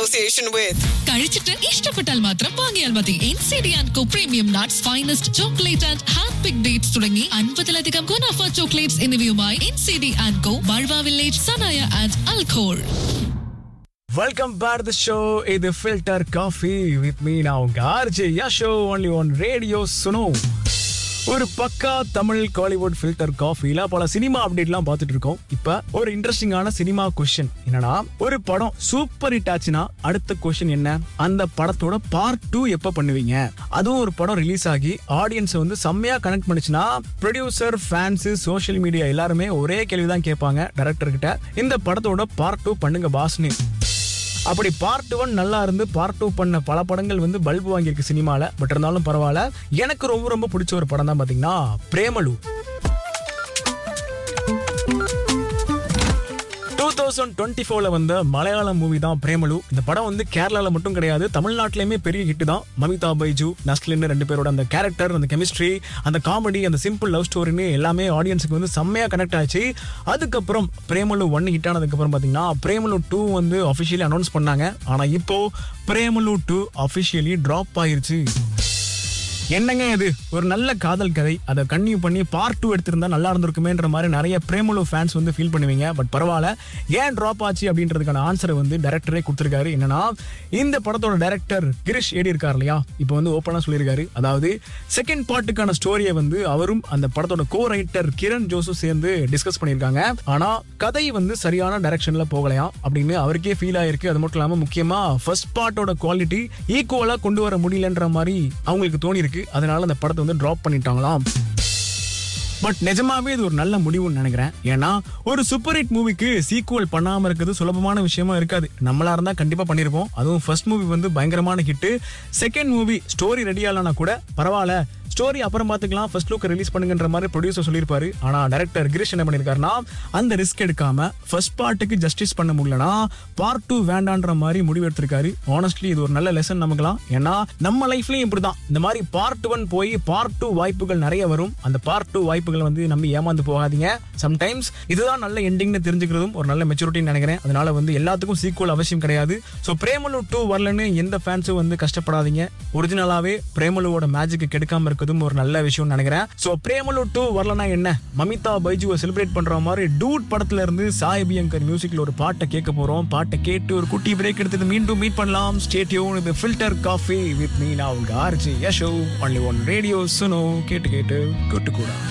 association with. കഴിച്ചിട്ട് ഇഷ്ടപ്പെട്ടാൽ മാത്രം വാങ്ങിയാൽ മതി N C D and Co premium nuts finest chocolate and hand pick dates തുടങ്ങി അൻപതിലധികം ഗുണാഫ ചോക്ലേറ്റ്സ് എന്നിവയുമായി N C D and Co ബൾവ വില്ലേജ് സനായ ആൻഡ് അൽഖോൾ Welcome back to the show. ഇത് filter kaapi with me now RJ Yasho only on radio Suno ஒரு பக்கா தமிழ் காலிவுட் ஃபில்டர் காஃபில பல சினிமா அப்டேட்லாம் பார்த்துட்டு இருக்கோம் இப்ப ஒரு இன்ட்ரெஸ்டிங்கான சினிமா கொஸ்டின் என்னன்னா ஒரு படம் சூப்பர் ஹிட் ஆச்சுன்னா அடுத்த கொஸ்டின் என்ன அந்த படத்தோட பார்ட் டூ எப்ப பண்ணுவீங்க அதுவும் ஒரு படம் ரிலீஸ் ஆகி ஆடியன்ஸ் வந்து செம்மையா கனெக்ட் பண்ணுச்சுன்னா ப்ரொடியூசர் ஃபேன்ஸ் சோஷியல் மீடியா எல்லாருமே ஒரே கேள்விதான் கேட்பாங்க டைரக்டர் கிட்ட இந்த படத்தோட பார்ட் டூ பண்ணுங்க பாஸ்னு அப்படி பார்ட் ஒன் நல்லா இருந்து பார்ட் டூ பண்ண பல படங்கள் வந்து பல்பு வாங்கியிருக்கு சினிமால பட் இருந்தாலும் பரவாயில்ல எனக்கு ரொம்ப ரொம்ப பிடிச்ச ஒரு படம் தான் பாத்தீங்கன்னா பிரேமலு டூ தௌசண்ட் டுவெண்ட்டி ஃபோர்ல வந்த மலையாளம் மூவி தான் பிரேமலு இந்த படம் வந்து கேரளால மட்டும் கிடையாது தமிழ்நாட்டிலுமே பெரிய ஹிட் தான் மமிதா பைஜு நஸ்லின் ரெண்டு பேரோட அந்த கேரக்டர் அந்த கெமிஸ்ட்ரி அந்த காமெடி அந்த சிம்பிள் லவ் ஸ்டோரின்னு எல்லாமே ஆடியன்ஸுக்கு வந்து செம்மையா கனெக்ட் ஆச்சு அதுக்கப்புறம் பிரேமலு ஒன் ஹிட் ஆனதுக்கப்புறம் பார்த்தீங்கன்னா பிரேமலு டூ வந்து அஃபிஷியலி அனௌன்ஸ் பண்ணாங்க ஆனா இப்போ பிரேமலு டூ அஃபிஷியலி ட்ராப் ஆயிருச்சு என்னங்க இது ஒரு நல்ல காதல் கதை அதை கன்டினியூ பண்ணி பார்ட் டூ எடுத்திருந்தா நல்லா இருந்திருக்குமேன்ற மாதிரி நிறைய பிரேமலு ஃபேன்ஸ் வந்து ஃபீல் பண்ணுவீங்க பட் பரவாயில்ல ஏன் ட்ராப் ஆச்சு அப்படின்றதுக்கான ஆன்சரை வந்து டேரக்டரே கொடுத்துருக்காரு என்னன்னா இந்த படத்தோட டைரக்டர் கிரிஷ் ஏடி இருக்கார் இல்லையா இப்போ வந்து ஓப்பனாக சொல்லியிருக்காரு அதாவது செகண்ட் பார்ட்டுக்கான ஸ்டோரியை வந்து அவரும் அந்த படத்தோட கோ ரைட்டர் கிரண் ஜோசும் சேர்ந்து டிஸ்கஸ் பண்ணியிருக்காங்க ஆனா கதை வந்து சரியான டைரக்ஷன்ல போகலையாம் அப்படின்னு அவருக்கே ஃபீல் ஆயிருக்கு அது மட்டும் இல்லாம முக்கியமா ஃபர்ஸ்ட் பார்ட்டோட குவாலிட்டி ஈக்குவலா கொண்டு வர முடியலன்ற மாதிரி அவங்களுக்கு தோணி இருக்கு அதனால அந்த படத்தை வந்து டிராப் பண்ணிட்டாங்களாம் பட் நிஜமாவே இது ஒரு நல்ல முடிவுன்னு நினைக்கிறேன் ஏன்னா ஒரு சூப்பர் ஹிட் மூவிக்கு சீக்குவல் பண்ணாம இருக்கிறது சுலபமான விஷயமா இருக்காது நம்மளா இருந்தா கண்டிப்பா பண்ணிருப்போம் அதுவும் ஃபர்ஸ்ட் மூவி வந்து பயங்கரமான hit second movie story ready ஆகலனா கூட பரவாயில்ல ஸ்டோரி அப்புறம் பார்த்துக்கலாம் ஃபர்ஸ்ட் லுக் ரிலீஸ் பண்ணுங்கன்ற மாதிரி ப்ரொடியூசர் சொல்லியிருப்பாரு ஆனா டைரக்டர் கிரீஷ் என்ன பண்ணிருக்காருன்னா அந்த ரிஸ்க் எடுக்காம ஃபர்ஸ்ட் பார்ட்டுக்கு ஜஸ்டிஸ் பண்ண முடியலனா பார்ட் டூ வேண்டான்ற மாதிரி முடிவு எடுத்திருக்காரு ஆனஸ்ட்லி இது ஒரு நல்ல லெசன் நமக்குலாம் ஏன்னா நம்ம லைஃப்லயும் இப்படிதான் இந்த மாதிரி பார்ட் ஒன் போய் பார்ட் டூ வாய்ப்புகள் நிறைய வரும் அந்த பார்ட் டூ வாய்ப்புகளை வந்து நம்பி ஏமாந்து போகாதீங்க சம்டைம்ஸ் இதுதான் நல்ல எண்டிங்னு தெரிஞ்சுக்கிறதும் ஒரு நல்ல மெச்சூரிட்டின்னு நினைக்கிறேன் அதனால வந்து எல்லாத்துக்கும் சீக்குவல் அவசியம் கிடையாது ஸோ பிரேமலு டூ வரலன்னு எந்த ஃபேன்ஸும் வந்து கஷ்டப்படாதீங்க ஒரிஜினலாவே பிரேமலுவோட மேஜிக் கெடுக்காம இருக்கிறதும் ஒரு நல்ல விஷயம்னு நினைக்கிறேன் ஸோ பிரேமலு டூ வரலனா என்ன மமிதா பைஜுவை செலிப்ரேட் பண்ற மாதிரி டூட் படத்துல இருந்து சாய் அங்கர் மியூசிக்ல ஒரு பாட்டை கேட்க போறோம் பாட்டை கேட்டு ஒரு குட்டி பிரேக் எடுத்துட்டு மீண்டும் மீட் பண்ணலாம் ஸ்டேட்யூன் இது ஃபில்டர் காஃபி வித் மீ நான் உங்க RJ Yasho only on radio Suno கேட்டு கேட்டு கூட்டு கூட